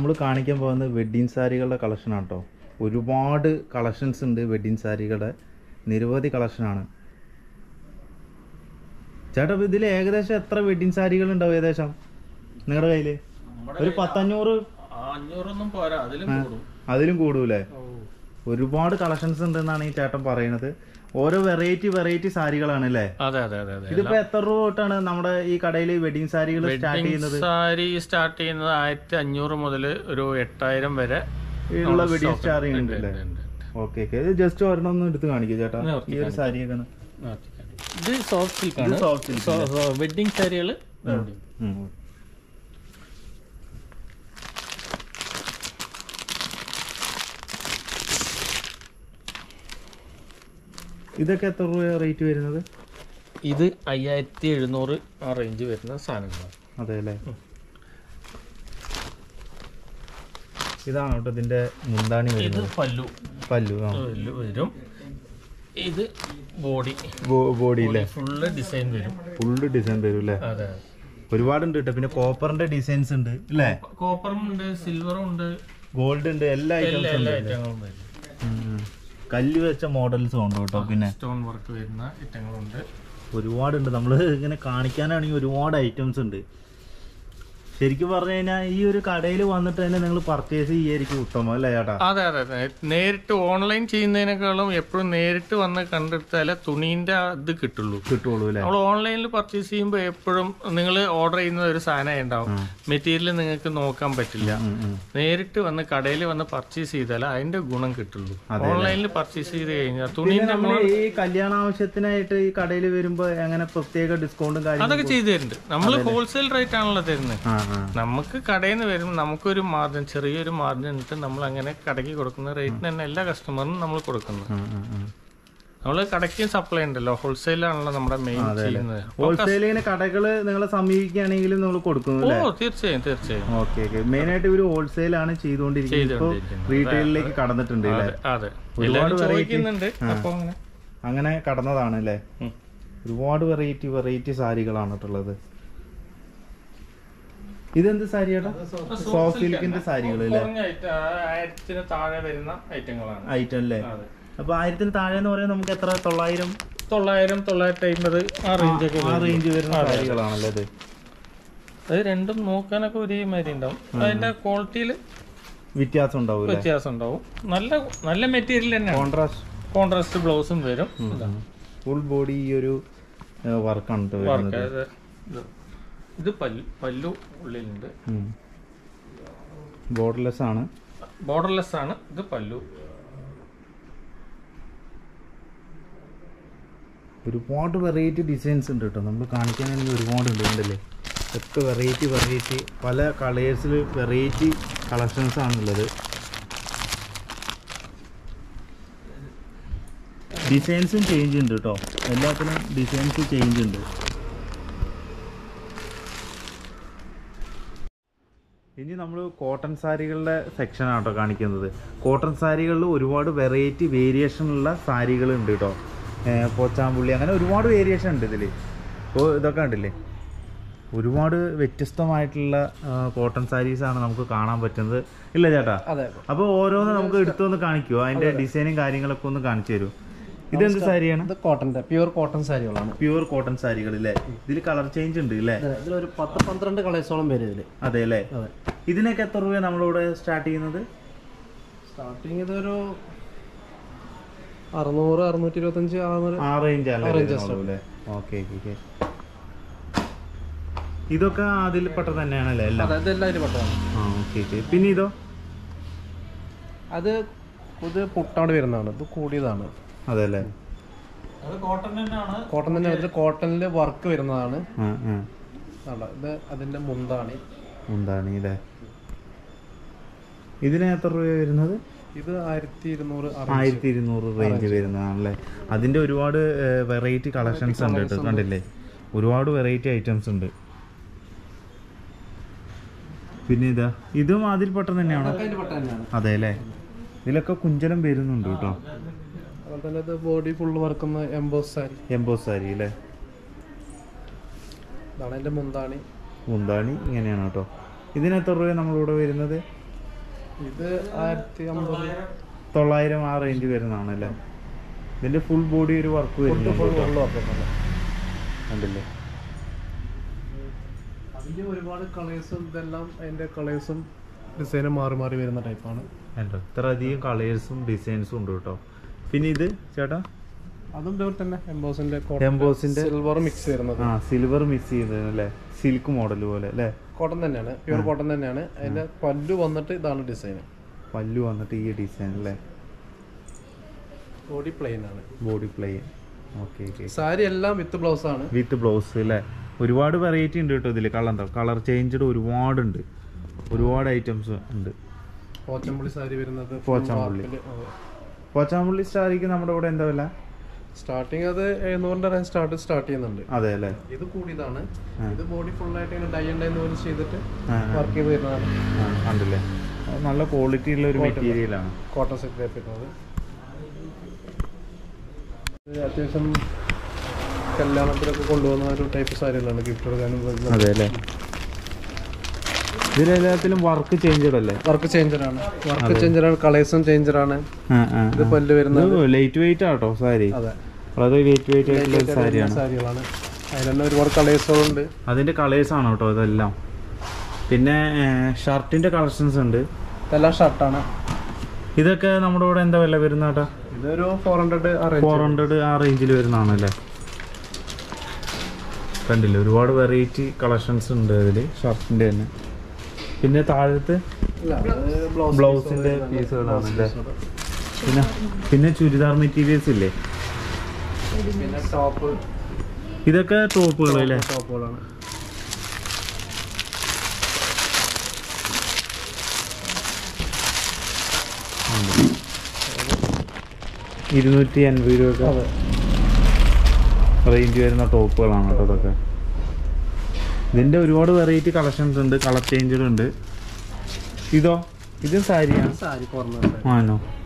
നമ്മൾ കാണിക്കാൻ പോകുന്നത് വെഡ്ഡിങ് സാരികളുടെ കളക്ഷനാണ് കേട്ടോ ഒരുപാട് കളക്ഷൻസ് ഉണ്ട് വെഡ്ഡിങ് സാരികളുടെ നിരവധി കളക്ഷനാണ് ചേട്ടാ ഇപ്പൊ ഇതിൽ ഏകദേശം എത്ര വെഡ്ഡിങ് സാരികൾ ഉണ്ടാവും ഏകദേശം നിങ്ങളുടെ കയ്യിൽ ഒരു പത്തഞ്ഞൂറ് അഞ്ഞൂറൊന്നും പോരാ അതിലും കൂടും അതിലും കൂടൂലേ ഒരുപാട് കളക്ഷൻസ് ഉണ്ടെന്നാണ് ഈ ചേട്ടൻ പറയുന്നത് ഓരോ വെറൈറ്റി വെറൈറ്റി സാരികളാണ് അല്ലേ അതെ അതെ അതെ അതെ ഇതിപ്പോ എത്ര രൂപ തൊട്ടാണ് നമ്മുടെ ഈ കടയിൽ വെഡിങ് സാരികൾ സ്റ്റാർട്ട് ചെയ്യുന്നത് സാരി സ്റ്റാർട്ട് ചെയ്യുന്നത് ആയിരത്തി അഞ്ഞൂറ് മുതൽ ഒരു എട്ടായിരം വരെ ഉള്ള വെഡിങ് സ്റ്റാർ ഉണ്ട് അല്ലേ ഓക്കെ ഓക്കെ ഇത് ജസ്റ്റ് ഒരെണ്ണം ഒന്ന് എടുത്ത് കാണിക്കുക ചേട്ടാ നിർത്തി ഈ ഒരു സാരിയൊക്കെ ഒന്ന്. ഇത് സോഫ്റ്റ് സിൽക്ക് ആണ് ഇത് soft silk വെഡിങ് സാരികൾ ഉം. ഇതൊക്കെ എത്ര രൂപ റേറ്റ് വരുന്നത് ഇത് അയ്യായിരത്തി എഴുന്നൂറ് ആ റേഞ്ച് വരുന്ന സാധനങ്ങളാണ് അതെ അല്ലേ ഇതാണ് കേട്ടോ ഇതിന്റെ മുന്താണി ഇത് വരുന്നത് പല്ലു പല്ലു ആ പല്ലു വരും ഇത് ബോഡി ബോഡി അല്ലേ ഫുള്ള് ഡിസൈൻ വരും ഫുള്ള് ഡിസൈൻ വരും അല്ലേ അതെ ഒരുപാടുണ്ട് കേട്ടോ പിന്നെ കോപ്പറിന്റെ ഡിസൈൻസ് ഉണ്ട് അല്ലേ കോപ്പറും ഉണ്ട് സിൽവറും ഉണ്ട് ഗോൾഡ് ഉണ്ട് എല്ലാ എല്ലാ ഐറ്റംസും എല്ലാ ഉണ്ട് ഐറ്റങ്ങളും വരും ഉം, ഉം. കല്ല് വെച്ച മോഡൽസും ഉണ്ട് കേട്ടോ പിന്നെ സ്റ്റോൺ വർക്ക് വരുന്ന ഐറ്റങ്ങളുണ്ട് ഒരുപാടുണ്ട് നമ്മൾ ഇങ്ങനെ കാണിക്കാനാണെങ്കിൽ ഒരുപാട് ഐറ്റംസ് ഉണ്ട് ശരിക്കും പറഞ്ഞു കഴിഞ്ഞാൽ ഈ ഒരു കടയിൽ വന്നിട്ട് തന്നെ നിങ്ങൾ പർച്ചേസ് ചെയ്യായിരിക്കും ഉത്തമം അല്ലേ ചേട്ടാ അതെ അതെ അതെ നേരിട്ട് ഓൺലൈൻ ചെയ്യുന്നതിനേക്കാളും എപ്പോഴും നേരിട്ട് വന്ന് കണ്ടെടുത്താലേ തുണീന്റെ ഇത് കിട്ടുള്ളൂ കിട്ടുള്ളൂ അല്ലേ നമ്മൾ ഓൺലൈനിൽ പർച്ചേസ് ചെയ്യുമ്പോൾ എപ്പോഴും നിങ്ങൾ ഓർഡർ ചെയ്യുന്ന ഒരു സാധനം ഉണ്ടാവും മെറ്റീരിയൽ നിങ്ങൾക്ക് നോക്കാൻ പറ്റില്ല ഉം, ഉം. നേരിട്ട് വന്ന് കടയിൽ വന്ന് പർച്ചേസ് ചെയ്താൽ അതിന്റെ ഗുണം കിട്ടുള്ളൂ ഓൺലൈനിൽ പർച്ചേസ് ചെയ്ത് കഴിഞ്ഞാൽ തുണീന്റെ നമ്മൾ ഈ കല്യാണ ആവശ്യത്തിനായിട്ട് ഈ കടയിൽ വരുമ്പോ എങ്ങനെ പ്രത്യേക ഡിസ്കൗണ്ടും കാര്യങ്ങളും അതൊക്കെ ചെയ്തു തരുന്നുണ്ട് നമ്മൾ ഹോൾസെയിൽ റേറ്റ് ആണല്ലോ തരുന്നത് ആ ആ നമുക്ക് കടയിൽ നിന്ന് വരുമ്പോൾ നമുക്കൊരു മാർജിൻ ചെറിയൊരു മാർജിൻ ഇട്ട് നമ്മൾ അങ്ങനെ കടയ്ക്ക് കൊടുക്കുന്ന റേറ്റിന് തന്നെ എല്ലാ കസ്റ്റമറിനും നമ്മൾ കൊടുക്കുന്നത് ഉം, ഉം, ഉം. നമ്മൾ കടയ്ക്ക് സപ്ലൈ ഉണ്ടല്ലോ ഹോൾസെയിലാണല്ലോ നമ്മുടെ മെയിൻ ചെയ്യുന്നത് ഹോൾസെയിലിങ്ങനെ കടകള് നിങ്ങളെ സമീപിക്കുകയാണെങ്കിലും നമ്മൾ കൊടുക്കുന്നു ഓ അല്ലേ തീർച്ചയായും തീർച്ചയായും ഓക്കെ ഓക്കെ മെയിൻ ആയിട്ട് ഇവര് ഹോൾസെയിലാണ് ചെയ്തുകൊണ്ടിരിക്കുന്നത് ഇപ്പൊ ചെയ്തുകൊണ്ടിരിക്കുന്നത്. റീറ്റെയിലേക്ക് കടന്നിട്ടുണ്ട് അല്ലേ അതെ അതെ ഒരുപാട് എല്ലാവരും variety. ചോദിക്കുന്നുണ്ട് അപ്പൊ അങ്ങനെ അങ്ങനെ കടന്നതാണ് അല്ലേ ഉം. ഒരുപാട് വെറൈറ്റി വെറൈറ്റി സാരികളാണ് കേട്ടുള്ളത് ഇതെന്ത് സാരി ചേട്ടാ സോഫ്റ്റ് സിൽക്കിന്റെ സാരികൾ അല്ലേ കുറഞ്ഞ item, ആ, ആയിരത്തിന് താഴെ വരുന്ന ഐറ്റങ്ങളാണ് ഐറ്റം അല്ലേ അതെ അപ്പൊ ആയിരത്തിന് താഴെ എന്ന് പറയുന്നത് നമുക്ക് എത്ര തൊള്ളായിരം തൊള്ളായിരം തൊള്ളായിരത്തി അമ്പത് ആ റേഞ്ച് ഒക്കെ ആ വരും. റേഞ്ച് വരുന്ന സാരികളാണല്ലേ ഇത് അത് രണ്ടും നോക്കാനൊക്കെ ഒരേ മാതിരി ഉണ്ടാവും അതിന്റെ ക്വാളിറ്റിയിൽ വ്യത്യാസം ഉണ്ടാവും വ്യത്യാസം ഉണ്ടാവും നല്ല നല്ല മെറ്റീരിയൽ തന്നെയാണ് കോൺട്രാസ്റ്റ് കോൺട്രാസ്റ്റ് ബ്ലൗസും വരും ഇതാ. ഫുൾ ബോഡി ഈ ഒരു വർക്കാണ് വരുന്നത് വർക്ക് ഇത് ഇത്. ഇത് പല്ലു പല്ലു ഉള്ളിലുണ്ട് ബോർഡർലെസ് ആണ് ബോർഡർലെസ് ആണ് ഇത് പല്ലു ഒരുപാട് വെറൈറ്റി ഡിസൈൻസ് ഉണ്ട് കേട്ടോ നമ്മൾ കാണിക്കാനാണെങ്കിൽ ഒരുപാട് ഉണ്ട് കണ്ടില്ലേ ഒക്കെ വെറൈറ്റി വെറൈറ്റി പല കളേഴ്സിൽ വെറൈറ്റി കളക്ഷൻസ് ആണുള്ളത് ഡിസൈൻസും ചേഞ്ച് ഉണ്ട് കേട്ടോ എല്ലാത്തിനും ഡിസൈൻസ് ചേഞ്ച് ഉണ്ട് ഇനി നമ്മൾ കോട്ടൺ സാരികളുടെ സെക്ഷനാണ് കേട്ടോ കാണിക്കുന്നത് കോട്ടൺ സാരികളിൽ ഒരുപാട് വെറൈറ്റി വേരിയേഷനുള്ള സാരികൾ ഉണ്ട് കേട്ടോ ഏഹ് പോച്ചാമ്പുള്ളി അങ്ങനെ ഒരുപാട് വേരിയേഷൻ ഉണ്ട് ഇതിൽ ഇപ്പോൾ ഇതൊക്കെ ഉണ്ടല്ലേ ഒരുപാട് വ്യത്യസ്തമായിട്ടുള്ള കോട്ടൺ സാരീസാണ് നമുക്ക് കാണാൻ പറ്റുന്നത് ഇല്ല ചേട്ടാ അതെ അപ്പോൾ ഓരോന്ന് നമുക്ക് എടുത്തൊന്ന് കാണിക്കുമോ അതിന്റെ ഡിസൈനും കാര്യങ്ങളൊക്കെ ഒന്ന് കാണിച്ചു തരുമോ ഇതെന്ത് സാരിയാണ് ഇത് കോട്ടന്റെ പ്യൂർ കോട്ടൺ സാരികളാണ് പ്യുവർ കോട്ടൺ സാരികൾ അല്ലേ ഇതിൽ കളർ ചേഞ്ച് ഉണ്ട് അല്ലേ അതെ, ഇതിലൊരു പത്ത് പന്ത്രണ്ട് കളേഴ്സോളം വരും ഇതില് അതെ അല്ലേ അതെ ഇതിനൊക്കെ എത്ര രൂപ നമ്മളിവിടെ സ്റ്റാർട്ട് ചെയ്യുന്നത് സ്റ്റാർട്ടിങ് ഇതൊരു അറുന്നൂറ് അറുന്നൂറ്റി ഇരുപത്തഞ്ച് അറുന്നൂറ് ആ റേഞ്ച് range അല്ലേ ഓക്കെ ഓക്കെ ഇതൊക്കെ അതിൽ പെട്ട തന്നെയാണല്ലേ എല്ലാം അതെ ഇതെല്ലാം ഇതിൽ പെട്ടതാണ് ആ ഓക്കെ ഓക്കെ പിന്നെ ഇതോ അത് ഇത് പുട്ടാണ്ട് വരുന്നതാണ് ഇത് കൂടിയതാണ് അതെ അല്ലേ അത് കോട്ടൺ തന്നെയാണ് കോട്ടൺ തന്നെ ഇതിൽ കോട്ടണിൽ വർക്ക് വരുന്നതാണ് ആ ആ അല്ല ഇത് അതിന്റെ മുന്താണ് എന്താണ് ഇല്ലേ ഇതിന് എത്ര രൂപ വരുന്നത് ഇത് ആയിരത്തി ഇരുന്നൂറ് ആയിരത്തി ഇരുന്നൂറ് റേഞ്ച് വരുന്നതാണല്ലേ അതിന്റെ ഒരുപാട് വെറൈറ്റി കളക്ഷൻസ് ഉണ്ട് കേട്ടോ കണ്ടില്ലേ ഒരുപാട് വെറൈറ്റി ഐറ്റംസ് ഉണ്ട് പിന്നെ ഇതാ ഇതും അതിൽപ്പെട്ട തന്നെയാണോ അതിന്റെ പെട്ട തന്നെയാണ് അതെ അല്ലേ ഇതിലൊക്കെ കുഞ്ചലം വരുന്നുണ്ട് കേട്ടോ അതുപോലെ തന്നെ ഇത് ബോഡി ഫുള്ള് വർക്കുന്ന എംബോസ് സാരി എംബോസ് സാരി അല്ലേ ഇതാണ് അതിന്റെ മുന്താണി മുന്താണി ഇങ്ങനെയാണ് കേട്ടോ ഇതിന് എത്ര രൂപ നമ്മളിവിടെ വരുന്നത് ഇത് ആയിരത്തി അമ്പത് തൊള്ളായിരം ആ റേഞ്ച് വരുന്നതാണ് അല്ലേ ഇതിന്റെ ഫുൾ ബോഡി ഒരു വർക്ക് ഫുൾ വരുന്നുണ്ട് ഫുൾ കേട്ടോ. ഫുൾ വർക്കൊക്കെ കണ്ടില്ലേ അതിന്റെ ഒരുപാട് കളേഴ്സും ഇതെല്ലാം അതിന്റെ കളേഴ്സും ഡിസൈനും മാറി മാറി വരുന്ന ടൈപ്പാണ് കണ്ടോ ഇത്ര അധികം കളേഴ്സും ഡിസൈൻസും ഉണ്ട് കേട്ടോ പിന്നെ ഇത് ചേട്ടാ അതും ഇതുപോലെ തന്നെ എംബോസിന്റെ എംബോസിന്റെ സിൽവർ മിക്സ് വരുന്നത് ആ സിൽവർ മിക്സ് ചെയ്തത് അല്ലേ സിൽക്ക് മോഡൽ പോലെ അല്ലേ കോട്ടൺ തന്നെയാണ് പ്യൂർ കോട്ടൺ തന്നെയാണ് അതിന്റെ പല്ലു വന്നിട്ട് ഇതാണ് ഡിസൈൻ പല്ലു വന്നിട്ട് ഈ ഡിസൈൻ അല്ലേ ബോഡി പ്ലെയിൻ ആണ് ബോഡി പ്ലേ ഓക്കെ ഓക്കെ സാരി എല്ലാം വിത്ത് ബ്ലൗസ് ആണ് വിത്ത് ബ്ലൗസ് അല്ലേ ഒരുപാട് വെറൈറ്റി ഉണ്ട് കേട്ടോ ഇതിൽ കളർ കളർ ചേഞ്ച്ഡ് ഒരുപാടുണ്ട് ഒരുപാട് ഐറ്റംസ് ഉണ്ട് പോച്ചമ്പുള്ളി സാരി വരുന്നത് പോച്ചാമ്പുള്ളി. പോച്ചാമ്പള്ളി സ്റ്റാറിക്ക് നമ്മുടെ ഇവിടെ എന്താ വില സ്റ്റാർട്ടിങ് അത് എഴുന്നൂറിന്റെ റേഞ്ച് സ്റ്റാർട്ട് സ്റ്റാർട്ട് ചെയ്യുന്നുണ്ട് അതെ അല്ലേ ഇത് കൂടിയതാണ് ആ. ഇത് ബോഡി ഫുൾ ആയിട്ട് ഇങ്ങനെ ഡൈ ആൻഡ് പോലെ ചെയ്തിട്ട് ആ, ആ. വർക്ക് ചെയ്ത് വരുന്നതാണ് ആ, ഉണ്ടല്ലേ അത് നല്ല ക്വാളിറ്റി ഉള്ള ഒരു മെറ്റീരിയലാണ് കോട്ടൺ സെറ്റ് വരുന്നത് ഇത് അത്യാവശ്യം കല്യാണത്തിലൊക്കെ കൊണ്ടുപോകുന്ന ഒരു ടൈപ്പ് സാരികളാണ് ഗിഫ്റ്റ് കൊടുക്കാനും അതെ അല്ലേ ഇതിലെല്ലാത്തിലും വർക്ക് ചേഞ്ചഡ് അല്ലേ വർക്ക് ചേഞ്ചറാണ് വർക്ക് ചേഞ്ചറാണ് കളേഴ്സും ചേഞ്ചറാണ് ആ, ആ, ഇത് ആ. പല്ല് വരുന്നത് ഇത് ലൈറ്റ് വെയിറ്റ് ആട്ടോ സാരി അതെ വളരെ വെയിറ്റ് വെയിറ്റ് ആയിട്ടുള്ള ഒരു സാരിയാണ് സാരികളാണ് അതിൽ തന്നെ ഒരുപാട് കളേഴ്സുകളുണ്ട് അതിന്റെ കളേഴ്സ് ആണ് കേട്ടോ ഇതെല്ലാം പിന്നെ ഷർട്ടിന്റെ കളക്ഷൻസ് ഉണ്ട് ഇതെല്ലാം ഷർട്ടാണ് ഇതൊക്കെ നമ്മുടെ ഇവിടെ എന്താ വില വരുന്ന കേട്ടോ ഇതൊരു ഫോർ ഹൺഡ്രഡ് ഫോർ ഹൺഡ്രഡ് ആ റേഞ്ചിൽ വരുന്നതാണല്ലേ കണ്ടില്ലേ ഒരുപാട് വെറൈറ്റി കളക്ഷൻസ് ഉണ്ട് അതിൽ ഷർട്ടിന്റെ തന്നെ പിന്നെ താഴത്ത് ബ്ലൗസിന്റെ പീസുകളാണല്ലേ പിന്നെ പിന്നെ ചുരിദാർ മെറ്റീരിയൽസ് ഇല്ലേ പിന്നെ ടോപ്പ് ഇതൊക്കെ ടോപ്പുകൾ അല്ലേ ടോപ്പുകളാണ് ഇരുന്നൂറ്റി അൻപത് രൂപ അതെ റേഞ്ച് വരുന്ന ടോപ്പുകളാണ് കേട്ടോ ഇതൊക്കെ ഇതിന്റെ ഒരുപാട് വെറൈറ്റി കളക്ഷൻസ് ഉണ്ട് കളർ ചേഞ്ചുകൾ ഉണ്ട് ഇതോ ഇതും സാരിയാണ് സാരി കുറഞ്ഞുണ്ട് ആണോ